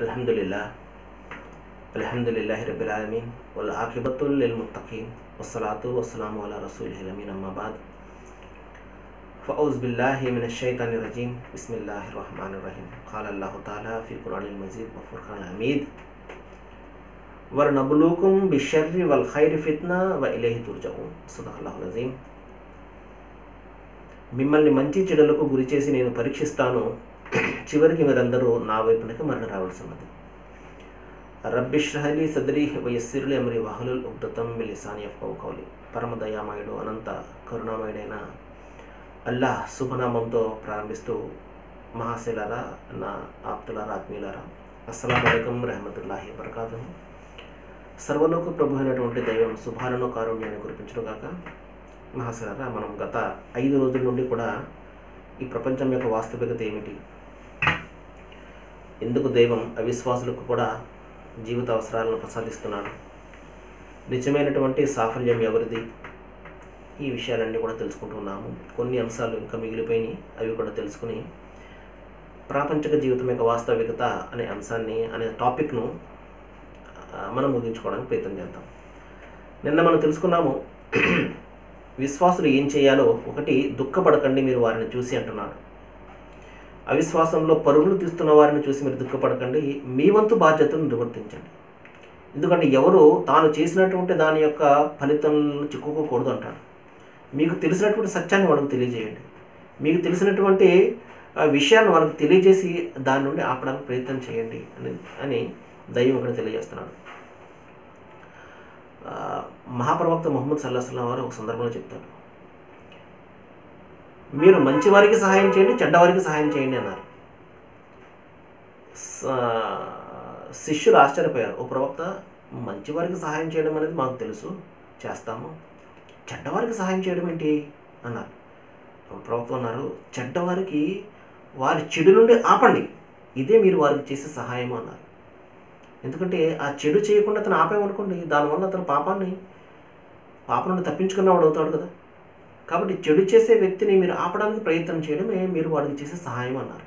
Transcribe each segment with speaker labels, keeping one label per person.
Speaker 1: الحمد لله الحمد لله رب العالمين والعاقبة للمتقين والصلاة والسلام على رسوله الأمين أما بعد فأعوذ بالله من الشيطان الرجيم بسم الله الرحمن الرحيم قال الله تعالى في القرآن المجيد وفرقان الحميد ورنبلوكم بالشر والخير فتنة وإليه ترجعون صدق الله العظيم మిమ్మల్ని మంచి చెడులకు గురి చేసి నేను పరీక్షిస్తాను చివరికి మీరందరూ నా వైపునకి మరణ రావాల్సినది రబ్బిష్రహలి సదరి వయస్సిరులు ఎమరి వహలుల్ ఉగ్దతం మిలిసాని కౌలి పరమ దయామయుడు అనంత కరుణామయుడైన అల్లాహ్ శుభనామంతో ప్రారంభిస్తూ మహాశిలారా నా ఆప్తులారా ఆత్మీయులారా అస్సలం అయికం రహమతుల్లాహి వరకాతు సర్వలోక ప్రభు అయినటువంటి దైవం శుభాలను కారుణ్యాన్ని కురిపించడం కాక మహాశిలారా మనం గత ఐదు రోజుల నుండి కూడా ఈ ప్రపంచం యొక్క వాస్తవికత ఏమిటి ఎందుకు దైవం అవిశ్వాసులకు కూడా జీవిత అవసరాలను ప్రసాదిస్తున్నాడు నిజమైనటువంటి సాఫల్యం ఎవరిది ఈ విషయాలన్నీ కూడా తెలుసుకుంటున్నాము కొన్ని అంశాలు ఇంకా మిగిలిపోయినాయి అవి కూడా తెలుసుకుని ప్రాపంచిక జీవితం యొక్క వాస్తవికత అనే అంశాన్ని అనే టాపిక్ను ఆ, మనం ముగించుకోవడానికి ప్రయత్నం చేద్దాం నిన్న మనం తెలుసుకున్నాము విశ్వాసులు ఏం చేయాలో ఒకటి దుఃఖపడకండి మీరు వారిని చూసి అంటున్నాడు అవిశ్వాసంలో పరుగులు తీస్తున్న వారిని చూసి మీరు దుఃఖపడకండి మీ వంతు బాధ్యతను నిర్వర్తించండి ఎందుకంటే ఎవరు తాను చేసినటువంటి దాని యొక్క ఫలితంలో చిక్కుకోకూడదు అంటాడు మీకు తెలిసినటువంటి సత్యాన్ని వాళ్ళకు తెలియజేయండి మీకు తెలిసినటువంటి ఆ, విషయాన్ని వాళ్ళకి తెలియజేసి దాని నుండి ఆపడానికి ప్రయత్నం చేయండి అని అని దైవం ఇక్కడ తెలియజేస్తున్నాడు ఆ, మహాప్రవక్త ముహమ్మద్ సల్లాహం వారు ఒక సందర్భంలో చెప్తాడు మీరు మంచి వారికి సహాయం చేయండి చెడ్డవారికి సహాయం చేయండి అన్నారు స- శిష్యులు ఆశ్చర్యపోయారు ఓ ప్రవక్త మంచివారికి సహాయం చేయడం అనేది మాకు తెలుసు చేస్తాము చెడ్డవారికి సహాయం చేయడం ఏంటి అన్నారు ఓ ప్రవక్త అన్నారు చెడ్డవారికి వారి చెడు నుండి ఆపండి ఇదే మీరు వారికి చేసే సహాయం అన్నారు ఎందుకంటే ఆ చెడు చేయకుండా అతను ఆపేమనుకోండి దానివల్ల అతను పాపాన్ని పాపం నుండి తప్పించుకున్నవాడు అవుతాడు కదా కాబట్టి చెడు చేసే వ్యక్తిని మీరు ఆపడానికి ప్రయత్నం చేయడమే మీరు వాడికి చేసే సహాయం అన్నారు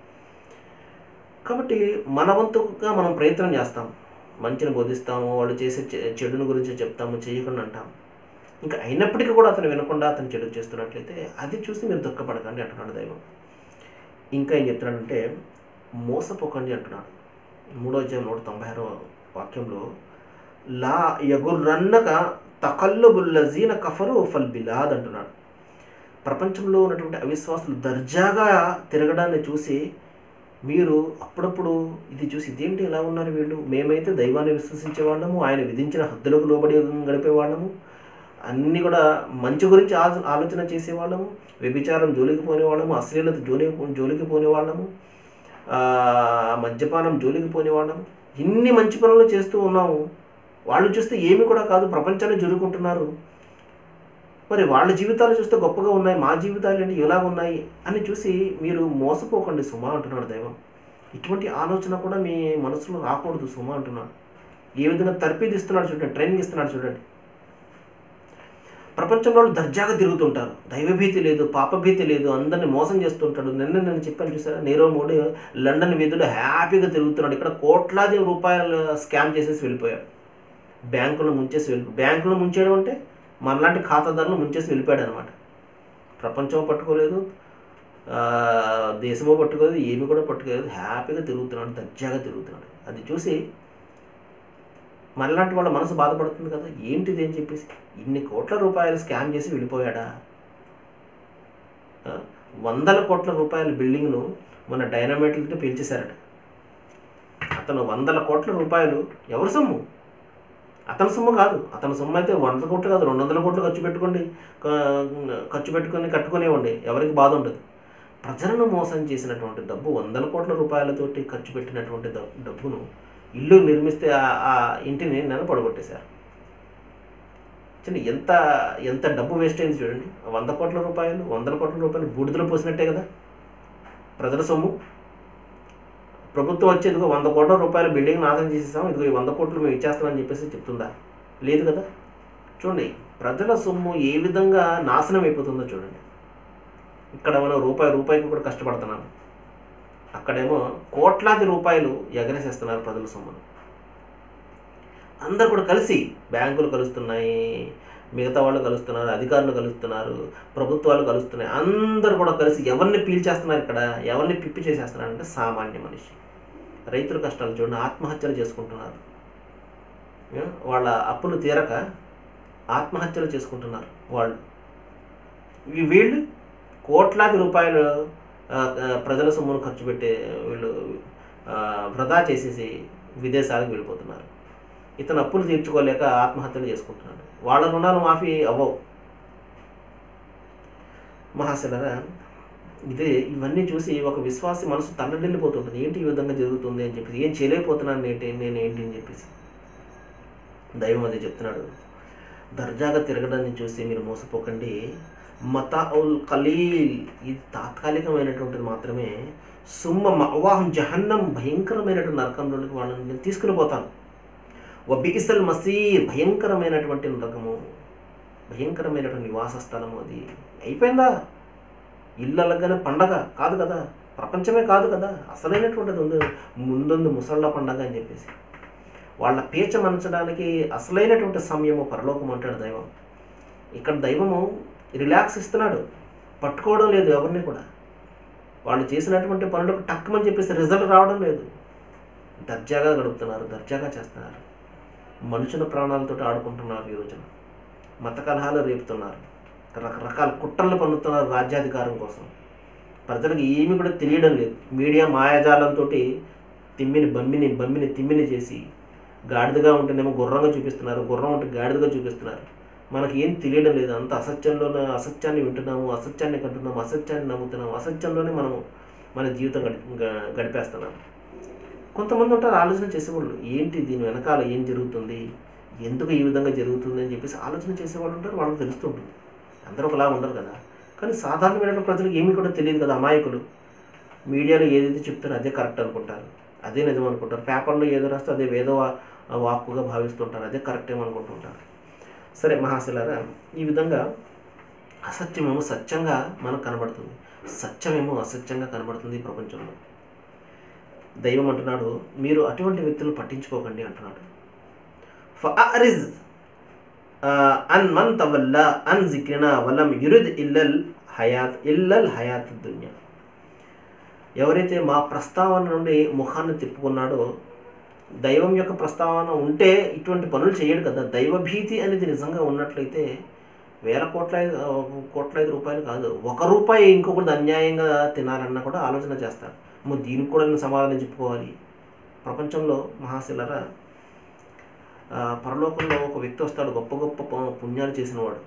Speaker 1: కాబట్టి మన వంతుగా మనం ప్రయత్నం చేస్తాం మంచిని బోధిస్తాము వాళ్ళు చేసే చె- చెడుని గురించి చెప్తాము చేయకుండా అంటాం ఇంకా అయినప్పటికీ కూడా అతను వినకుండా అతను చెడు చేస్తున్నట్లయితే అది చూసి మీరు దుఃఖపడకండి అంటున్నాడు దైవం ఇంకా ఏం చెప్తున్నాడంటే మోసపోకండి అంటున్నాడు మూడో అధ్యాయం నూట తొంభై ఆరో వాక్యంలో లా యగుర్రన్నక తకల్లుబుల్లజీన కఫరు ఫల్ బిలాద్ అంటున్నాడు ప్రపంచంలో ఉన్నటువంటి అవిశ్వాసులు దర్జాగా తిరగడాన్ని చూసి మీరు అప్పుడప్పుడు ఇది చూసి ఇదేంటి ఇలా ఉన్నారు వీళ్ళు మేమైతే దైవాన్ని విశ్వసించే వాళ్ళము ఆయన విధించిన హద్దులకు లోబడి గడిపే వాళ్ళము అన్నీ కూడా మంచి గురించి ఆ- ఆలోచన చేసేవాళ్ళము వ్యభిచారం జోలికి పోనేవాళ్ళము అశ్లీలత జోలి జోలికి పోనేవాళ్ళము ఆ, మద్యపానం జోలికి పోనేవాళ్ళము ఇన్ని మంచి పనులు చేస్తూ ఉన్నాము వాళ్ళు చూస్తే ఏమి కూడా కాదు ప్రపంచాన్ని జరుపుకుంటున్నారు మరి వాళ్ళ జీవితాలు చూస్తే గొప్పగా ఉన్నాయి మా జీవితాలు ఏంటి ఇలా ఉన్నాయి అని చూసి మీరు మోసపోకండి సుమా అంటున్నాడు దైవం ఇటువంటి ఆలోచన కూడా మీ మనసులో రాకూడదు సుమా అంటున్నాడు ఏ విధంగా తర్పీది ఇస్తున్నాడు చూడండి ట్రైనింగ్ ఇస్తున్నాడు చూడండి ప్రపంచంలో వాళ్ళు దర్జాగా తిరుగుతుంటారు దైవభీతి లేదు పాపభీతి లేదు అందరిని మోసం చేస్తుంటాడు నిన్న నేను చెప్పాను చూసారా నీరవ్ మోడీ లండన్ వీధుల్లో హ్యాపీగా తిరుగుతున్నాడు ఇక్కడ కోట్లాది రూపాయలు స్కామ్ చేసేసి వెళ్ళిపోయాడు బ్యాంకులో ముంచేసి వెళ్ళి బ్యాంకులో ముంచేయడం అంటే మనలాంటి ఖాతాదారులు ముంచేసి వెళ్ళిపోయాడు అనమాట ప్రపంచం పట్టుకోలేదు ఆ, దేశమో పట్టుకోలేదు ఏమి కూడా పట్టుకోలేదు హ్యాపీగా తిరుగుతున్నాడు దర్జాగా తిరుగుతున్నాడు అది చూసి మనలాంటి వాళ్ళ మనసు బాధపడుతుంది కదా ఏంటిది అని చెప్పేసి ఇన్ని కోట్ల రూపాయలు స్కామ్ చేసి వెళ్ళిపోయాడా ఆ, వందల కోట్ల రూపాయల బిల్డింగ్ను మన డైనమైట్లతో పీల్చేశారట అతను వందల కోట్ల రూపాయలు ఎవరి సొమ్ము అతని సొమ్ము కాదు అతని సొమ్ము అయితే వంద కోట్లు కాదు రెండు వందల కోట్లు ఖర్చు పెట్టుకోండి క- ఖర్చు పెట్టుకొని కట్టుకునేవ్వండి ఎవరికి బాధ ఉండదు ప్రజలను మోసం చేసినటువంటి డబ్బు వందల కోట్ల రూపాయలతోటి ఖర్చు పెట్టినటువంటి ద- డబ్బును ఇల్లు నిర్మిస్తే ఆ- ఆ ఇంటిని నెల పడగొట్టేశారు చిన్న ఎంత ఎంత డబ్బు వేస్ట్ అయింది చూడండి ఆ వంద కోట్ల రూపాయలు వందల కోట్ల రూపాయలు బూడిదలో పోసినట్టే కదా ప్రజల సొమ్ము ప్రభుత్వం వచ్చి ఇదిగో వంద కోట్ల రూపాయల బిల్డింగ్ నాశనం చేసేసాం ఇదిగో ఈ వంద కోట్లు మేము ఇచ్చేస్తామని చెప్పేసి చెప్తుందా లేదు కదా చూడండి ప్రజల సొమ్ము ఏ విధంగా నాశనం అయిపోతుందో చూడండి ఇక్కడ మనం రూపాయి రూపాయికి కూడా కష్టపడుతున్నాం అక్కడేమో కోట్లాది రూపాయలు ఎగరేసేస్తున్నారు ప్రజల సొమ్మును అందరు కూడా కలిసి బ్యాంకులు కలుస్తున్నాయి మిగతా వాళ్ళు కలుస్తున్నారు అధికారులు కలుస్తున్నారు ప్రభుత్వాలు కలుస్తున్నాయి అందరు కూడా కలిసి ఎవరిని పీల్చేస్తున్నారు ఇక్కడ ఎవరిని పిప్పి చేసేస్తున్నారు అంటే సామాన్య మనిషి రైతుల కష్టాలు చూడండి ఆత్మహత్యలు చేసుకుంటున్నారు ఏ? వాళ్ళ అప్పులు తీరక ఆత్మహత్యలు చేసుకుంటున్నారు వాళ్ళు ఈ వీళ్ళు కోట్లాది రూపాయలు ఆ, ఆ, ప్రజల సొమ్మును ఖర్చు పెట్టే వీళ్ళు ఆ, వృధా చేసేసి విదేశాలకు వెళ్ళిపోతున్నారు ఇతను అప్పులు తీర్చుకోలేక ఆత్మహత్యలు చేసుకుంటున్నాడు వాళ్ళ రుణాలు మాఫీ అవ్వవు మహాశిలరా ఇదే ఇవన్నీ చూసి ఒక విశ్వాసి మనసు తల్లడిల్లిపోతుంటుంది ఏంటి ఈ విధంగా జరుగుతుంది అని చెప్పేసి ఏం చేయలేకపోతున్నాను ఏంటి నేను ఏంటి అని చెప్పేసి దైవం అదే చెప్తున్నాడు దర్జాగా తిరగడాన్ని చూసి మీరు మోసపోకండి మత ఉల్ ఖలీల్ ఇది తాత్కాలికమైనటువంటిది మాత్రమే సుమ్మ మవాహం జహన్నం భయంకరమైనటువంటి నరకంలోనికి వాళ్ళని నేను తీసుకుని పోతాను వబీసల్ మసీర్ భయంకరమైనటువంటి నరకము భయంకరమైనటువంటి నివాస స్థలము అది అయిపోయిందా ఇల్లు అలగ్గానే పండగ కాదు కదా ప్రపంచమే కాదు కదా అసలైనటువంటిది ఉంది ముందుంది ముసళ్ళ పండగ అని చెప్పేసి వాళ్ళ పీచ మంచడానికి అసలైనటువంటి సమయము పరలోకం అంటాడు దైవం ఇక్కడ దైవము రిలాక్స్ ఇస్తున్నాడు పట్టుకోవడం లేదు ఎవరిని కూడా వాళ్ళు చేసినటువంటి పనులకు టక్కుమని చెప్పేసి రిజల్ట్ రావడం లేదు దర్జాగా గడుపుతున్నారు దర్జాగా చేస్తున్నారు మనుషుల ప్రాణాలతో ఆడుకుంటున్నారు ఈ రోజున మత కలహాలు రేపుతున్నారు రకరకాల కుట్రలు పన్నుతున్నారు రాజ్యాధికారం కోసం ప్రజలకు ఏమీ కూడా తెలియడం లేదు మీడియా మాయాజాలంతో తిమ్మిని బమ్మిని బమ్మిని తిమ్మిని చేసి గాడిదగా ఉంటేనేమో గుర్రంగా చూపిస్తున్నారు గుర్రం ఉంటే గాడిదగా చూపిస్తున్నారు మనకి ఏం తెలియడం లేదు అంత అసత్యంలోనే అసత్యాన్ని వింటున్నాము అసత్యాన్ని కంటున్నాము అసత్యాన్ని నమ్ముతున్నాము అసత్యంలోనే మనము మన జీవితం గడి గ- గడిపేస్తున్నాము కొంతమంది ఉంటారు ఆలోచన చేసేవాళ్ళు ఏంటి దీని వెనకాల ఏం జరుగుతుంది ఎందుకు ఈ విధంగా జరుగుతుంది అని చెప్పేసి ఆలోచన చేసేవాళ్ళు ఉంటారు వాళ్ళకి తెలుస్తుంటుంది అందరూ ఒకలా ఉండరు కదా కానీ సాధారణమైన ప్రజలకు ఏమీ కూడా తెలియదు కదా అమాయకులు మీడియాలో ఏదైతే చెప్తారో అదే కరెక్ట్ అనుకుంటారు అదే నిజం అనుకుంటారు పేపర్లో ఏదో రాస్తే అదే వేద వా- వాక్కుగా భావిస్తుంటారు అదే కరెక్ట్ ఏమో అనుకుంటుంటారు సరే మహాశిలారా ఈ విధంగా అసత్యమేమో సత్యంగా మనకు కనబడుతుంది సత్యమేమో అసత్యంగా కనబడుతుంది ఈ ప్రపంచంలో దైవం అంటున్నాడు మీరు అటువంటి వ్యక్తులను పట్టించుకోకండి అంటున్నాడు ఫఅరిజ్ అన్ మన్ తవల్ల అన్ జిక్రినా వలం యురిద్ ఇల్లల్ హయాత్ ఇల్లల్ హయాత్ దున్యా ఎవరైతే మా ప్రస్తావన నుండి ముఖాన్ని తిప్పుకున్నాడో దైవం యొక్క ప్రస్తావన ఉంటే ఇటువంటి పనులు చేయడు కదా దైవభీతి అనేది నిజంగా ఉన్నట్లయితే వేల కోట్ల కోట్లైదు రూపాయలు కాదు ఒక రూపాయి ఇంకొకటి అన్యాయంగా తినాలన్నా కూడా ఆలోచన చేస్తారు మరి దీనికి కూడా నేను సమాధానం చెప్పుకోవాలి ప్రపంచంలో మహాశిలరా ఆ, పరలోకంలో ఒక వ్యక్తి వస్తాడు గొప్ప గొప్ప పు- పుణ్యాలు చేసినవాడు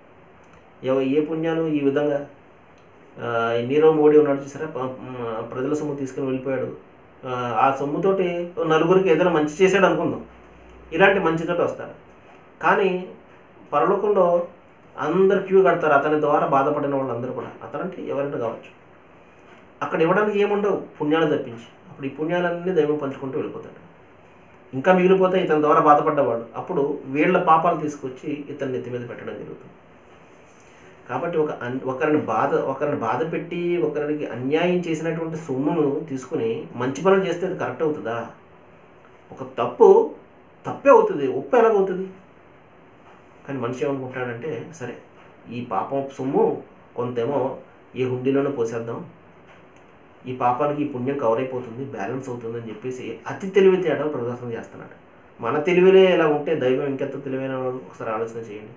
Speaker 1: ఎవ ఏ పుణ్యాలు ఈ విధంగా ఆ, ఈ నీరవ్ మోడీ ఉన్నాడు చూసారా ప- మ- ప్రజల సొమ్ము తీసుకుని వెళ్ళిపోయాడు ఆ, ఆ సొమ్ముతోటి నలుగురికి ఏదైనా మంచి చేశాడు అనుకుందాం ఇలాంటి మంచితోటి వస్తాడు కానీ పరలోకంలో అందరు క్యూ కడతారు అతని ద్వారా బాధపడిన వాళ్ళందరూ కూడా అతనంటే ఎవరైనా కావచ్చు అక్కడ ఇవ్వడానికి ఏముండవు పుణ్యాలు తప్పించి అప్పుడు ఈ పుణ్యాలన్నీ దైవం పంచుకుంటూ వెళ్ళిపోతాడు ఇంకా మిగిలిపోతే ఇతని ద్వారా బాధపడ్డవాడు అప్పుడు వీళ్ళ పాపాలు తీసుకొచ్చి ఇతని నెత్తి మీద పెట్టడం జరుగుతుంది కాబట్టి ఒక అన్- ఒకరిని బాధ ఒకరిని బాధ పెట్టి ఒకరికి అన్యాయం చేసినటువంటి సొమ్మును తీసుకుని మంచి పనులు చేస్తే అది కరెక్ట్ అవుతుందా ఒక తప్పు తప్పే అవుతుంది ఉప్పు ఎలాగవుతుంది కానీ మనిషి ఏమనుకుంటాడంటే సరే ఈ పాపం సొమ్ము కొంతేమో ఈ హుండీలోనే పోసేద్దాం ఈ పాపానికి ఈ పుణ్యం కవర్ అయిపోతుంది బ్యాలెన్స్ అవుతుంది అని చెప్పేసి అతి తెలివితేటలు ప్రదర్శన చేస్తున్నాడు మన తెలివిలే ఇలా ఉంటే దైవం ఇంకెంత తెలివైన వాడు ఒకసారి ఆలోచన చేయండి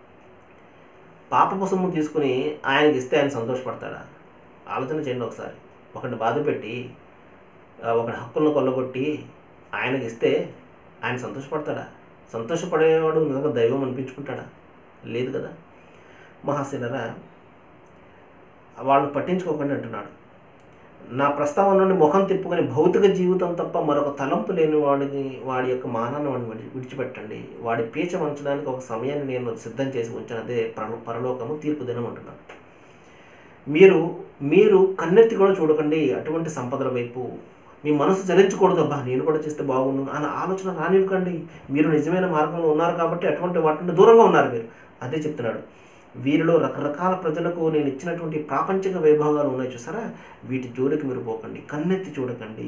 Speaker 1: పాపపు సొమ్ము తీసుకుని ఆయనకి ఇస్తే ఆయన సంతోషపడతాడా ఆలోచన చేయండి ఒకసారి ఒకరిని బాధ పెట్టి ఆ, ఒకడి హక్కులను కొల్లగొట్టి ఆయనకి ఇస్తే ఆయన సంతోషపడతాడా సంతోషపడేవాడు నిజంగా దైవం అనిపించుకుంటాడా లేదు కదా మహాశీలరా వాళ్ళని పట్టించుకోకండి అంటున్నాడు నా ప్రస్తావన నుండి ముఖం తిప్పుకొని భౌతిక జీవితం తప్ప మరొక తలంపు లేని వాడిని వాడి యొక్క మానాన్ని వాడిని విడి- విడిచిపెట్టండి వాడి పీచ వంచడానికి ఒక సమయాన్ని నేను సిద్ధం చేసి ఉంచాను అదే పర పరలోకము తీర్పు దినం అంటున్నాను మీరు మీరు కన్నెత్తి కూడా చూడకండి అటువంటి సంపదల వైపు మీ మనసు చలించకూడదు అబ్బా నేను కూడా చేస్తే బాగుండు అన్న ఆలోచన రానివ్వకండి మీరు నిజమైన మార్గంలో ఉన్నారు కాబట్టి అటువంటి వాటి నుండి దూరంగా ఉన్నారు మీరు అదే చెప్తున్నాడు వీరిలో రకరకాల ప్రజలకు నేను ఇచ్చినటువంటి ప్రాపంచిక వైభవాలు ఉన్నాయి చూసారా వీటి జోలికి మీరు పోకండి కన్నెత్తి చూడకండి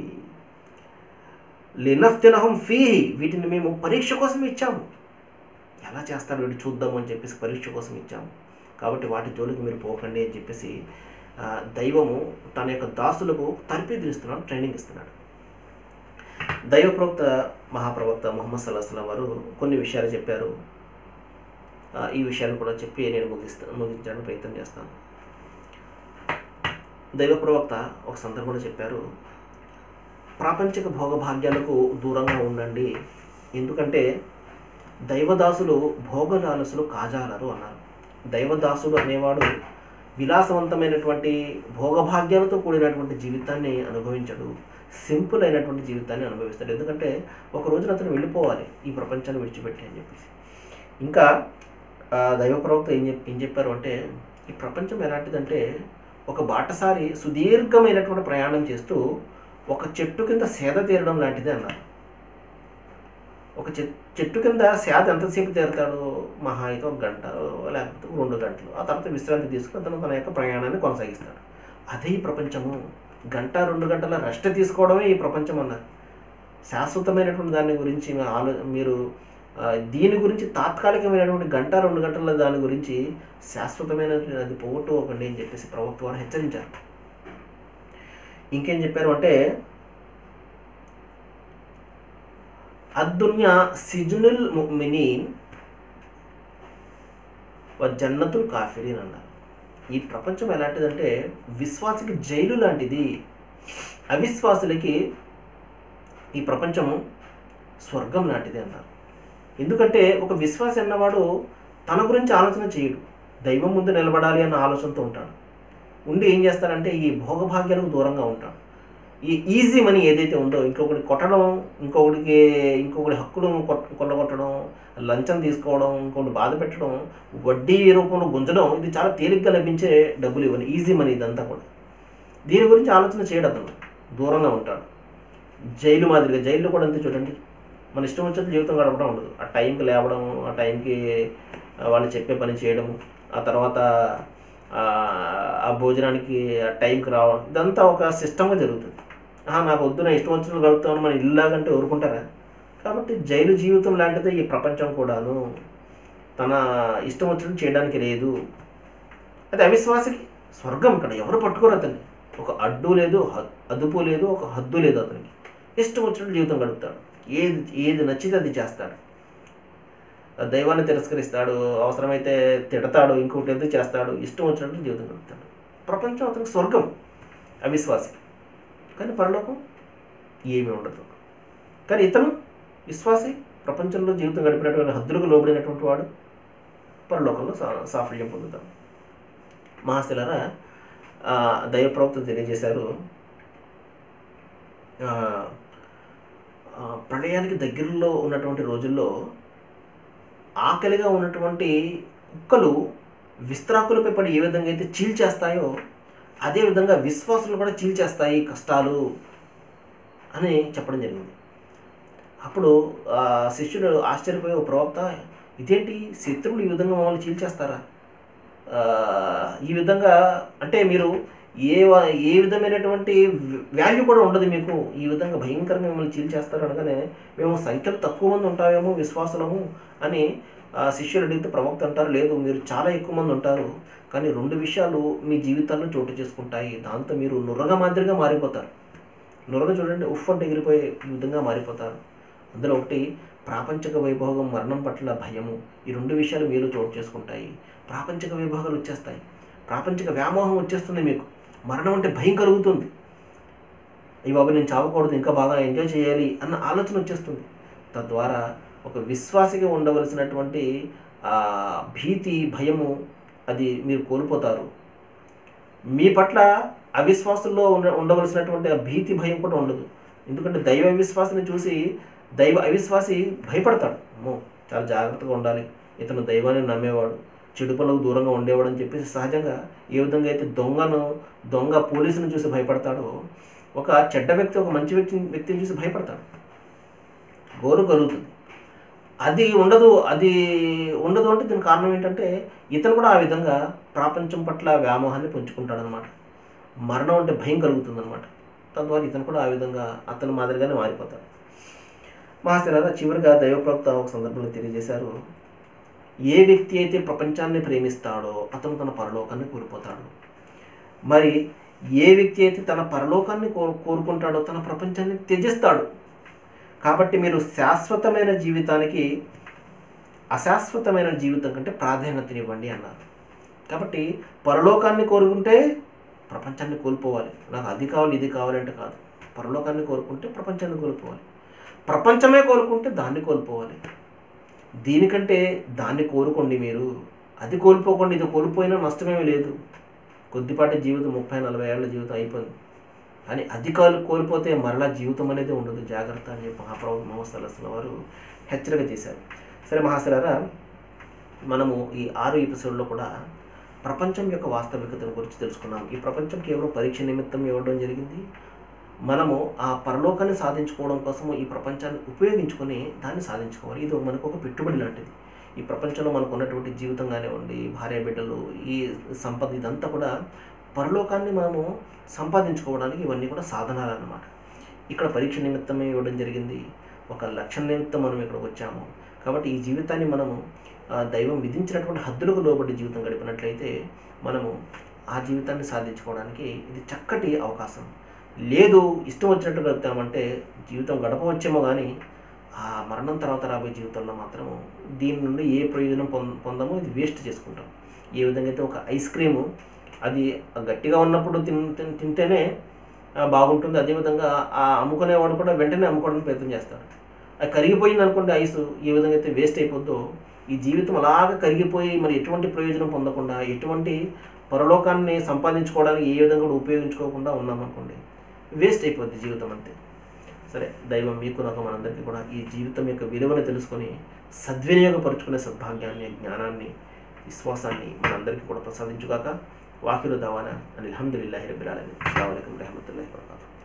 Speaker 1: లినఫ్తినహం ఫీ వీటిని మేము పరీక్ష కోసం ఇచ్చాము ఎలా చేస్తాడు వీడు చూద్దాము అని చెప్పేసి పరీక్ష కోసం ఇచ్చాము కాబట్టి వాటి జోలికి మీరు పోకండి అని చెప్పేసి ఆ, దైవము తన యొక్క దాసులకు తర్పీదు ఇస్తున్నాడు ట్రైనింగ్ ఇస్తున్నాడు దైవ ప్రవక్త మహాప్రవక్త ముహమ్మద్ సల్లాహం వారు కొన్ని విషయాలు చెప్పారు ఆ, ఈ విషయాలు కూడా చెప్పి నేను ముగిస్తాను ముగించడానికి ప్రయత్నం చేస్తాను దైవ ప్రవక్త ఒక సందర్భంలో చెప్పారు ప్రాపంచిక భోగభాగ్యాలకు దూరంగా ఉండండి ఎందుకంటే దైవదాసులు భోగలాలసులు కాజాలరు అన్నారు దైవదాసుడు అనేవాడు విలాసవంతమైనటువంటి భోగభాగ్యాలతో కూడినటువంటి జీవితాన్ని అనుభవించడు సింపుల్ అయినటువంటి జీవితాన్ని అనుభవిస్తాడు ఎందుకంటే ఒక రోజున అతను వెళ్ళిపోవాలి ఈ ప్రపంచాన్ని విడిచిపెట్టి అని చెప్పేసి ఇంకా ఆ, దైవ ప్రవక్త ఏం చెప్ ఏం చెప్పారు అంటే ఈ ప్రపంచం ఎలాంటిదంటే ఒక బాటసారి సుదీర్ఘమైనటువంటి ప్రయాణం చేస్తూ ఒక చెట్టు కింద సేద తీరడం లాంటిది అన్నారు ఒక చె- చెట్టు కింద సేద ఎంతసేపు తీరుతాడు మహా అయితే ఒక గంట లేకపోతే రెండు గంటలు ఆ తర్వాత విశ్రాంతి తీసుకుని అతను తన యొక్క ప్రయాణాన్ని కొనసాగిస్తాడు అదే ఈ ప్రపంచము గంట రెండు గంటల రెస్ట్ తీసుకోవడమే ఈ ప్రపంచం అన్నారు శాశ్వతమైనటువంటి దాని గురించి మీ ఆలో మీరు ఆ, దీని గురించి తాత్కాలికమైనటువంటి గంట రెండు గంటల దాని గురించి శాశ్వతమైన అది పోగొట్టుకోకండి అని చెప్పేసి ప్రవక్త వారు హెచ్చరించారు ఇంకేం చెప్పారు అంటే అద్దున్యా సిజునుల్ ముమినీన్ వ జన్నతుల్ కాఫిరీన్ అన్నారు ఈ ప్రపంచం ఎలాంటిదంటే విశ్వాసికి జైలు లాంటిది అవిశ్వాసులకి ఈ ప్రపంచము స్వర్గం లాంటిది అన్నారు ఎందుకంటే ఒక విశ్వాసి అన్నవాడు తన గురించి ఆలోచన చేయడు దైవం ముందు నిలబడాలి అన్న ఆలోచనతో ఉంటాడు ఉండి ఏం చేస్తాడంటే ఈ భోగభాగ్యాలకు దూరంగా ఉంటాడు ఈ ఈజీ మనీ ఏదైతే ఉందో ఇంకొకటి కొట్టడం ఇంకొకటికి ఇంకొకటి హక్కును కొట్- కొల్లగొట్టడం లంచం తీసుకోవడం ఇంకొకటి బాధ పెట్టడం వడ్డీ రూపంలో గుంజడం ఇది చాలా తేలిగ్గా లభించే డబ్బులు ఇవన్నీ ఈజీ మనీ ఇదంతా కూడా దీని గురించి ఆలోచన చేయడు అతను దూరంగా ఉంటాడు జైలు మాదిరిగా జైల్లో కూడా అంతే చూడండి మన ఇష్టం వచ్చినట్టు జీవితం గడపడం ఉండదు ఆ టైంకి లేవడం ఆ టైంకి ఆ, వాళ్ళు చెప్పే పని చేయడం ఆ తర్వాత ఆ, ఆ భోజనానికి ఆ టైంకి రావడం ఇదంతా ఒక సిస్టమ్గా జరుగుతుంది ఆహా, నాకు వద్దు నా ఇష్టం వచ్చినట్టు గడుపుతాను మన ఇల్లాగంటే ఊరుకుంటారా కాబట్టి జైలు జీవితం లాంటిదే ఈ ప్రపంచం కూడాను తన ఇష్టం వచ్చినట్టు చేయడానికి లేదు అది అవిశ్వాసకి స్వర్గం ఇక్కడ ఎవరు పట్టుకోరు అతన్ని ఒక అడ్డు లేదు హ- అదుపు లేదు ఒక హద్దు లేదు అతనికి ఇష్టం వచ్చినట్టు జీవితం గడుపుతాడు ఏది ఏది నచ్చితే అది చేస్తాడు ఆ దైవాన్ని తిరస్కరిస్తాడు అవసరమైతే తిడతాడు ఇంకొకటి ఏదో చేస్తాడు ఇష్టం వచ్చినట్టు జీవితం గడుపుతాడు ప్రపంచం అతనికి స్వర్గం అవిశ్వాసి కానీ పరలోకం ఏమీ ఉండదు కానీ ఇతను విశ్వాసి ప్రపంచంలో జీవితం గడిపినటువంటి హద్దులకు లోబడినటువంటి వాడు పరలోకంలో సా- సాఫల్యం పొందుతాడు మహాశిలరా దైవ ప్రవక్త తెలియజేశారు ఆ, ఆ, ప్రళయానికి దగ్గరలో ఉన్నటువంటి రోజుల్లో ఆకలిగా ఉన్నటువంటి కుక్కలు విస్త్రాకులపై పడి ఏ విధంగా అయితే చీల్చేస్తాయో అదే విధంగా విశ్వాసులు కూడా చీల్చేస్తాయి కష్టాలు అని చెప్పడం జరిగింది అప్పుడు ఆ శిష్యుడు ఆశ్చర్యపోయి ఒక ప్రవక్త ఇదేంటి శత్రువులు ఈ విధంగా మమ్మల్ని చీల్చేస్తారా ఆ, ఈ విధంగా అంటే మీరు ఏ వ- ఏ విధమైనటువంటి వాల్యూ కూడా ఉండదు మీకు ఈ విధంగా భయంకరంగా మిమ్మల్ని చీల్చేస్తారు అనగానే మేము సంఖ్యలు తక్కువ మంది ఉంటామేమో విశ్వాసులము అని ఆ శిష్యులు అడిగితే ప్రవక్త అంటారు లేదు మీరు చాలా ఎక్కువ మంది ఉంటారు కానీ రెండు విషయాలు మీ జీవితాల్లో చోటు చేసుకుంటాయి దాంతో మీరు నురగ మాదిరిగా మారిపోతారు నురగ చూడండి ఉఫ్ అంటే ఎగిరిపోయి ఈ విధంగా మారిపోతారు అందులో ఒకటి ప్రాపంచిక వైభోగం మరణం పట్ల భయము ఈ రెండు విషయాలు మీలో చోటు చేసుకుంటాయి ప్రాపంచిక వైభోగాలు వచ్చేస్తాయి ప్రాపంచిక వ్యామోహం వచ్చేస్తుంది మీకు మరణం అంటే భయం కలుగుతుంది ఈ బాబు నేను చావకూడదు ఇంకా బాగా ఎంజాయ్ చేయాలి అన్న ఆలోచన వచ్చేస్తుంది తద్వారా ఒక విశ్వాసిగా ఉండవలసినటువంటి ఆ భీతి భయము అది మీరు కోల్పోతారు మీ పట్ల అవిశ్వాసుల్లో ఉండ ఉండవలసినటువంటి ఆ భీతి భయం కూడా ఉండదు ఎందుకంటే దైవ విశ్వాసిని చూసి దైవ అవిశ్వాసి భయపడతాడు అమ్మో చాలా జాగ్రత్తగా ఉండాలి ఇతను దైవాన్ని నమ్మేవాడు చెడు పనులకు దూరంగా ఉండేవాడు అని చెప్పేసి సహజంగా ఏ విధంగా అయితే దొంగను దొంగ పోలీసుని చూసి భయపడతాడో ఒక చెడ్డ వ్యక్తి ఒక మంచి వ్యక్తి వ్యక్తిని చూసి భయపడతాడు గోరు కలుగుతుంది అది ఉండదు అది ఉండదు అంటే దీనికి కారణం ఏంటంటే ఇతను కూడా ఆ విధంగా ప్రపంచం పట్ల వ్యామోహాన్ని పెంచుకుంటాడనమాట మరణం అంటే భయం కలుగుతుందన్నమాట తద్వారా ఇతను కూడా ఆ విధంగా అతని మాదిరిగానే మారిపోతాడు మహాశిరారా చివరిగా దైవప్రవక్త ఒక సందర్భంలో తెలియజేశారు ఏ వ్యక్తి అయితే ప్రపంచాన్ని ప్రేమిస్తాడో అతను తన పరలోకాన్ని కోల్పోతాడు మరి ఏ వ్యక్తి అయితే తన పరలోకాన్ని కోరు కోరుకుంటాడో తన ప్రపంచాన్ని త్యజిస్తాడు కాబట్టి మీరు శాశ్వతమైన జీవితానికి అశాశ్వతమైన జీవితం కంటే ప్రాధాన్యతనివ్వండి అన్నారు కాబట్టి పరలోకాన్ని కోరుకుంటే ప్రపంచాన్ని కోల్పోవాలి నాకు అది కావాలి ఇది కావాలంటే కాదు పరలోకాన్ని కోరుకుంటే ప్రపంచాన్ని కోల్పోవాలి ప్రపంచమే కోరుకుంటే దాన్ని కోల్పోవాలి దీనికంటే దాన్ని కోరుకోండి మీరు అది కోల్పోకండి ఇది కోల్పోయినా నష్టమేమీ లేదు కొద్దిపాటి జీవితం ముప్పై నలభై ఏళ్ళ జీవితం అయిపోయింది కానీ అది కాలు కోల్పోతే మరలా జీవితం అనేది ఉండదు జాగ్రత్త అని చెప్పి మహాప్రభు మహమ్మద్ వారు హెచ్చరిక చేశారు సరే మహాశరారా మనము ఈ ఆరు ఎపిసోడ్లో కూడా ప్రపంచం యొక్క వాస్తవికతను గురించి తెలుసుకున్నాం ఈ ప్రపంచం కేవలం పరీక్ష నిమిత్తం ఇవ్వడం జరిగింది మనము ఆ పరలోకాన్ని సాధించుకోవడం కోసం ఈ ప్రపంచాన్ని ఉపయోగించుకొని దాన్ని సాధించుకోవాలి ఇది మనకు ఒక పెట్టుబడి లాంటిది ఈ ప్రపంచంలో మనకు ఉన్నటువంటి జీవితం కానివ్వండి భార్య బిడ్డలు ఈ సంపద ఇదంతా కూడా పరలోకాన్ని మనము సంపాదించుకోవడానికి ఇవన్నీ కూడా సాధనాలు అన్నమాట ఇక్కడ పరీక్ష నిమిత్తమే ఇవ్వడం జరిగింది ఒక లక్ష్యం నిమిత్తం మనం ఇక్కడికి వచ్చాము కాబట్టి ఈ జీవితాన్ని మనము ఆ, దైవం విధించినటువంటి హద్దులకు లోబడి జీవితం గడిపినట్లయితే మనము ఆ జీవితాన్ని సాధించుకోవడానికి ఇది చక్కటి అవకాశం లేదు ఇష్టం వచ్చినట్టు గడుపుతామంటే జీవితం గడపవచ్చేమో కానీ ఆ మరణం తర్వాత రాబోయే జీవితంలో మాత్రం దీని నుండి ఏ ప్రయోజనం పొంద పొందమో ఇది వేస్ట్ చేసుకుంటాం ఏ విధంగా అయితే ఒక ఐస్ క్రీము అది గట్టిగా ఉన్నప్పుడు తిన్ తిన్- తింటేనే ఆ, బాగుంటుంది అదేవిధంగా ఆ అమ్ముకునేవాడు కూడా వెంటనే అమ్ముకోవడానికి ప్రయత్నం చేస్తాడు అది కరిగిపోయింది అనుకోండి ఐస్ ఏ విధంగా అయితే వేస్ట్ అయిపోద్దో ఈ జీవితం అలాగ కరిగిపోయి మరి ఎటువంటి ప్రయోజనం పొందకుండా ఎటువంటి పరలోకాన్ని సంపాదించుకోవడానికి ఏ విధంగా కూడా ఉపయోగించుకోకుండా ఉన్నామనుకోండి వేస్ట్ అయిపోద్ది జీవితం అంతే సరే దైవం మీకు నాకు మనందరికీ కూడా ఈ జీవితం యొక్క విలువను తెలుసుకొని సద్వినియోగపరుచుకునే సద్భాగ్యాన్ని జ్ఞానాన్ని విశ్వాసాన్ని మనందరికీ కూడా ప్రసాదించుగాక వాకిలు దావానా అని అల్హమ్దుల్లాహి రబ్బిల్ ఆలమీన్ అస్సలాము అలైకుం రహమతుల్లాహి వబరకాతుహు